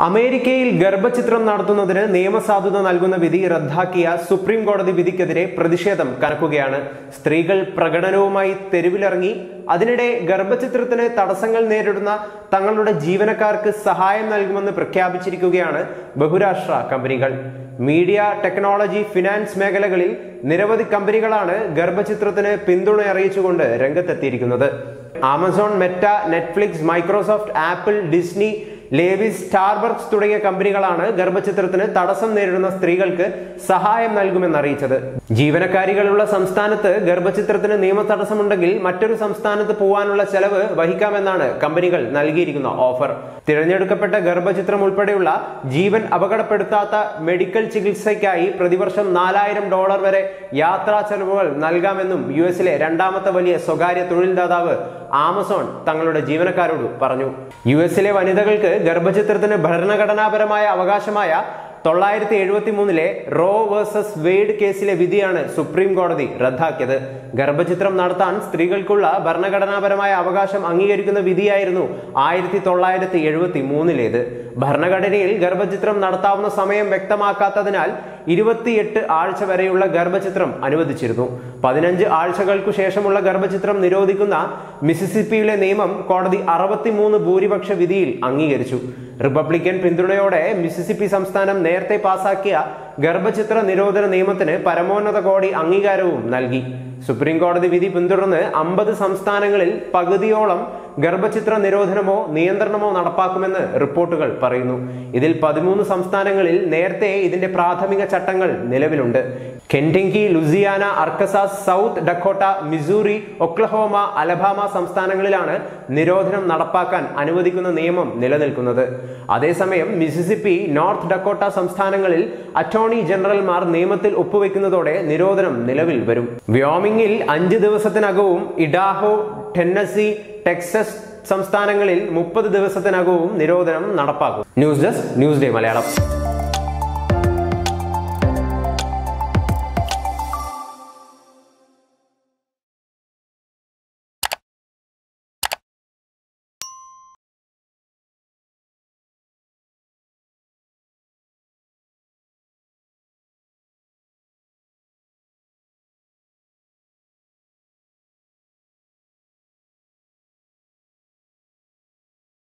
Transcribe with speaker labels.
Speaker 1: അമേരിക്കയിൽ ഗർഭചിത്രം നടത്തുന്നതിന് നിയമസാധുത നൽകുന്ന വിധി റദ്ദാക്കിയ സുപ്രീം കോടതി വിധിക്കെതിരെ പ്രതിഷേധം കനക്കുകയാണ് സ്ത്രീകൾ പ്രകടനവുമായി തെരുവിലിറങ്ങി അതിനിടെ ഗർഭചിത്രത്തിന് തടസ്സങ്ങൾ നേരിടുന്ന തങ്ങളുടെ ജീവനക്കാർക്ക് സഹായം നൽകുമെന്ന് പ്രഖ്യാപിച്ചിരിക്കുകയാണ് ബഹുരാഷ്ട്ര കമ്പനികൾ മീഡിയ ടെക്നോളജി ഫിനാൻസ് മേഖലകളിൽ നിരവധി കമ്പനികളാണ് ഗർഭചിത്രത്തിന് പിന്തുണ അറിയിച്ചുകൊണ്ട് രംഗത്തെത്തിയിരിക്കുന്നത് Amazon Meta Netflix Microsoft Apple Disney Levi's Starbucks തുടങ്ങിയ കമ്പനികളാണ് ഗർഭചിത്രത്തിന് തടസ്സം നേരിടുന്ന സ്ത്രീകൾക്ക് സഹായം നൽകുമെന്ന് അറിയിച്ചത് ജീവനക്കാരികളുള്ള സംസ്ഥാനത്ത് ഗർഭചിത്രത്തിന് നിയമ തടസ്സമുണ്ടെങ്കിൽ മറ്റൊരു സംസ്ഥാനത്ത് പോകാനുള്ള ചെലവ് വഹിക്കാമെന്നാണ് കമ്പനികൾ നൽകിയിരിക്കുന്ന ഓഫർ തിരഞ്ഞെടുക്കപ്പെട്ട ഗർഭചിത്രം ഉൾപ്പെടെയുള്ള ജീവൻ അപകടപ്പെടുത്താത്ത മെഡിക്കൽ ചികിത്സയ്ക്കായി പ്രതിവർഷം നാലായിരം ഡോളർ വരെ യാത്രാ ചെലവുകൾ നൽകാമെന്നും യു എസിലെ രണ്ടാമത്തെ വലിയ സ്വകാര്യ തൊഴിൽദാതാവ് ആമസോൺ തങ്ങളുടെ ജീവനക്കാരോട് പറഞ്ഞു യു എസിലെ വനിതകൾക്ക് ഗർഭചിത്രത്തിന് ഭരണഘടനാപരമായ അവകാശമായ തൊള്ളായിരത്തി എഴുപത്തി മൂന്നിലെ റോ വേഴ്സസ് വെയ്ഡ് കേസിലെ വിധിയാണ് സുപ്രീം കോടതി റദ്ദാക്കിയത് ഗർഭചിത്രം നടത്താൻ സ്ത്രീകൾക്കുള്ള ഭരണഘടനാപരമായ അവകാശം അംഗീകരിക്കുന്ന വിധിയായിരുന്നു ആയിരത്തി തൊള്ളായിരത്തി എഴുപത്തി മൂന്നിലേത് ഭരണഘടനയിൽ ഗർഭചിത്രം നടത്താവുന്ന സമയം വ്യക്തമാക്കാത്തതിനാൽ ഇരുപത്തിയെട്ട് ആഴ്ച വരെയുള്ള ഗർഭചിത്രം അനുവദിച്ചിരുന്നു പതിനഞ്ച് ആഴ്ചകൾക്കു ശേഷമുള്ള ഗർഭചിത്രം നിരോധിക്കുന്ന മിസിസിപ്പിയിലെ നിയമം കോടതി അറുപത്തിമൂന്ന് ഭൂരിപക്ഷ വിധിയിൽ അംഗീകരിച്ചു റിപ്പബ്ലിക്കൻ പിന്തുണയോടെ മിസിസിപ്പി സംസ്ഥാനം നേരത്തെ പാസാക്കിയ ഗർഭചിത്ര നിരോധന നിയമത്തിന് പരമോന്നത കോടതി അംഗീകാരവും നൽകി സുപ്രീം കോടതി വിധി പിന്തുടർന്ന് അമ്പത് സംസ്ഥാനങ്ങളിൽ പകുതിയോളം ഗർഭചിത്ര നിരോധനമോ നിയന്ത്രണമോ നടപ്പാക്കുമെന്ന് റിപ്പോർട്ടുകൾ പറയുന്നു ഇതിൽ പതിമൂന്ന് സംസ്ഥാനങ്ങളിൽ നേരത്തെ ഇതിന്റെ പ്രാഥമിക ചട്ടങ്ങൾ നിലവിലുണ്ട് Kentucky Louisiana Arkansas South Dakota Missouri Oklahoma Alabama സംസ്ഥാനങ്ങളിലാണ് നിരോധനം നടപ്പാക്കാൻ അനുവദിക്കുന്ന നിയമം നിലനിൽക്കുന്നത് അതേസമയം മിസിസിപ്പി നോർത്ത് ഡക്കോട്ട സംസ്ഥാനങ്ങളിൽ അറ്റോർണി ജനറൽമാർ നിയമത്തിൽ ഒപ്പുവെക്കുന്നതോടെ നിരോധനം നിലവിൽ വരും വ്യോമിംഗിൽ അഞ്ച് ദിവസത്തിനകവും ഇഡാഹോ ടെന്നസി ടെക്സസ് സംസ്ഥാനങ്ങളിൽ മുപ്പത് ദിവസത്തിനകവും നിരോധനം നടപ്പാക്കും news desk news day Malayalam